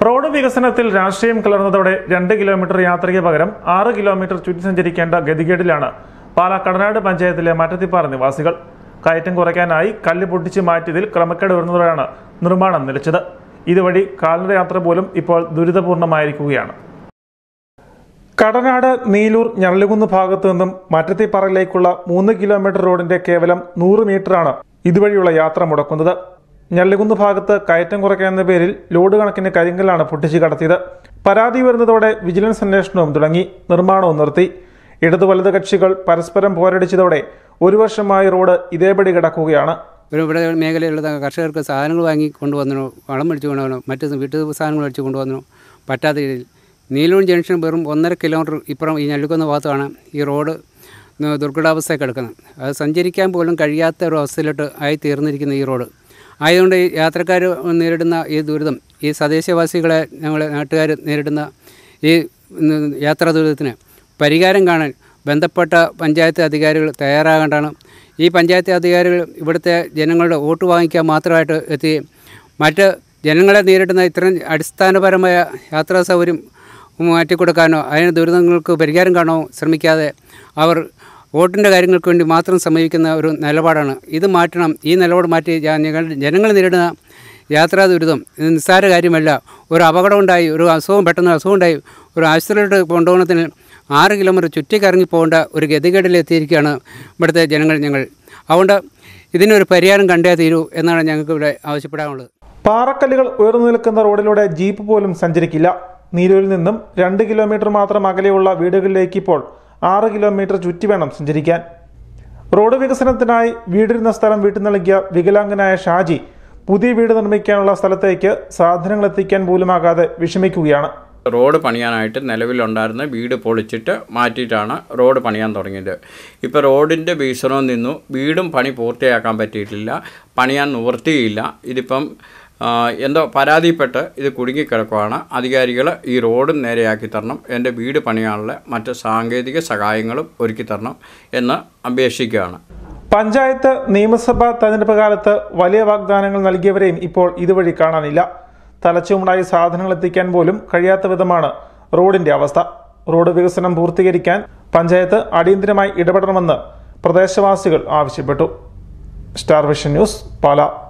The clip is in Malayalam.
റോഡ് വികസനത്തിൽ രാഷ്ട്രീയം കലർന്നതോടെ രണ്ട് കിലോമീറ്റർ യാത്രയ്ക്ക് പകരം ആറ് കിലോമീറ്റർ ചുറ്റി സഞ്ചരിക്കേണ്ട ഗതികേടിലാണ് പാലാ കടനാട് പഞ്ചായത്തിലെ മറ്റത്തിപ്പാറ നിവാസികൾ കയറ്റം കുറയ്ക്കാനായി കല്ല് പൊട്ടിച്ച് മാറ്റിയതിൽ ക്രമക്കേട് വരുന്നതോടെയാണ് നിർമ്മാണം നിലച്ചത് ഇതുവഴി കാൽനട യാത്ര പോലും ഇപ്പോൾ ദുരിതപൂർണമായിരിക്കുകയാണ് കടനാട് നീലൂർ ഞള്ളുകുന്ന് ഭാഗത്തു നിന്നും മറ്റത്തിപ്പാറയിലേക്കുള്ള മൂന്ന് കിലോമീറ്റർ റോഡിന്റെ കേവലം നൂറ് മീറ്ററാണ് ഇതുവഴിയുള്ള യാത്ര മുടക്കുന്നത് ഞള്ളുകുന്ന് ഭാഗത്ത് കയറ്റം കുറയ്ക്കാൻ എന്ന പേരിൽ ലോഡ് കണക്കിന് കരിങ്കല്ലാണ് പൊട്ടിച്ച് കടത്തിയത് പരാതി വരുന്നതോടെ വിജിലൻസ് അന്വേഷണവും തുടങ്ങി നിർമ്മാണവും നിർത്തി ഇടതു വലത് കക്ഷികൾ പരസ്പരം പോരടിച്ചതോടെ ഒരു വർഷമായി റോഡ് ഇതേപടി കിടക്കുകയാണ് ഒരു ഇവിടെ മേഖലയിലുള്ള കർഷകർക്ക് സാധനങ്ങൾ വാങ്ങി കൊണ്ടുവന്നു വളം മേടിച്ച് കൊണ്ടുവന്നു മറ്റ് വീട്ടു സാധനങ്ങൾ മേടിച്ച് കൊണ്ടുവന്നു പറ്റാത്ത രീതിയിൽ നീലൂർ ജംഗ്ഷൻ വെറും ഒന്നര കിലോമീറ്റർ ഇപ്പുറം ഈ ഞെല്ലിക്കുന്ന ഭാഗത്താണ് ഈ റോഡ് ന- ദുർഘടാവസ്ഥയിൽ കിടക്കുന്നത് അത് സഞ്ചരിക്കാൻ പോലും കഴിയാത്ത ഒരു അവസ്ഥയിലോട്ട് ആയി തീർന്നിരിക്കുന്ന ഈ റോഡ് ആയതുകൊണ്ട് ഈ യാത്രക്കാർ നേരിടുന്ന ഈ ദുരിതം ഈ സ്വദേശവാസികളെ ഞങ്ങളെ നാട്ടുകാർ നേരിടുന്ന ഈ ഉം, യാത്രാ ദുരിതത്തിന് പരിഹാരം കാണാൻ ബന്ധപ്പെട്ട പഞ്ചായത്ത് അധികാരികൾ തയ്യാറാകേണ്ടതാണ് ഈ പഞ്ചായത്ത് അധികാരികൾ ഇവിടുത്തെ ജനങ്ങളുടെ വോട്ട് വാങ്ങിക്കാൻ മാത്രമായിട്ട് എത്തി മറ്റ് ജനങ്ങളെ നേരിടുന്ന ഇത്തരം അടിസ്ഥാനപരമായ യാത്രാ സൗകര്യം മാറ്റിക്കൊടുക്കാനോ അതിന് ദുരിതങ്ങൾക്ക് പരിഹാരം കാണോ ശ്രമിക്കാതെ അവർ വോട്ടിൻ്റെ കാര്യങ്ങൾക്ക് വേണ്ടി മാത്രം സമീപിക്കുന്ന ഒരു നിലപാടാണ് ഇത് മാറ്റണം ഈ നിലപാട് മാറ്റി ജ- ഞങ്ങൾ ജനങ്ങൾ നേരിടുന്ന യാത്രാ ദുരിതം ഇത് നിസ്സാര കാര്യമല്ല ഒരു അപകടം ഉണ്ടായി ഒരു അസുഖം പെട്ടെന്ന് അസുഖം ഉണ്ടായി ഒരു ആശുപത്രിയിലോട്ട് കൊണ്ടുപോകുന്നതിന് ആറ് കിലോമീറ്റർ ചുറ്റിക്കറങ്ങി പോകേണ്ട ഒരു ഗതികേടിലെത്തിയിരിക്കുകയാണ് ഇവിടുത്തെ ജനങ്ങൾ ഞങ്ങൾ അതുകൊണ്ട് ഇതിനൊരു പരിഹാരം കണ്ടേ തീരൂ എന്നാണ് ഞങ്ങൾക്ക് ഇവിടെ ആവശ്യപ്പെടാനുള്ളത് പാറക്കല്ലുകൾ ഉയർന്നു നിൽക്കുന്ന റോഡിലൂടെ ജീപ്പ് പോലും സഞ്ചരിക്കില്ല നീലൂരിൽ നിന്നും രണ്ട് കിലോമീറ്റർ മാത്രം അകലെയുള്ള വീടുകളിലേക്ക് ഇപ്പോൾ ആറ് കിലോമീറ്റർ ചുറ്റി വേണം സഞ്ചരിക്കാൻ റോഡ് വികസനത്തിനായി വീടിരുന്ന സ്ഥലം വിട്ടു നൽകിയ വികലാംഗനായ ഷാജി പുതിയ വീട് നിർമ്മിക്കാനുള്ള സ്ഥലത്തേക്ക് സാധനങ്ങൾ എത്തിക്കാൻ പോലുമാകാതെ വിഷമിക്കുകയാണ് റോഡ് പണിയാനായിട്ട് നിലവിലുണ്ടായിരുന്ന വീട് പൊളിച്ചിട്ട് മാറ്റിയിട്ടാണ് റോഡ് പണിയാൻ തുടങ്ങിയത് ഇപ്പോൾ റോഡിൻ്റെ ഭീഷണവും നിന്നു വീടും പണി പൂർത്തിയാക്കാൻ പറ്റിയിട്ടില്ല പണിയാൻ നിവൃത്തിയില്ല ഇതിപ്പം ആ, എന്തോ പരാതിപ്പെട്ട് ഇത് കുടുങ്ങിക്കിടക്കുവാണ് അധികാരികൾ ഈ റോഡ് നേരെയാക്കി തരണം എൻ്റെ വീട് പണിയാനുള്ള മറ്റ് സാങ്കേതിക സഹായങ്ങളും ഒരുക്കി തരണം എന്ന് അപേക്ഷിക്കുകയാണ് പഞ്ചായത്ത് നിയമസഭാ തെരഞ്ഞെടുപ്പ് കാലത്ത് വലിയ വാഗ്ദാനങ്ങൾ നൽകിയവരെയും ഇപ്പോൾ ഇതുവഴി കാണാനില്ല തലച്ചുമടായി സാധനങ്ങൾ എത്തിക്കാൻ പോലും കഴിയാത്ത വിധമാണ് റോഡിന്റെ അവസ്ഥ റോഡ് വികസനം പൂർത്തീകരിക്കാൻ പഞ്ചായത്ത് അടിയന്തരമായി ഇടപെടണമെന്ന് പ്രദേശവാസികൾ ആവശ്യപ്പെട്ടു സ്റ്റാർ വിഷൻ ന്യൂസ് പാല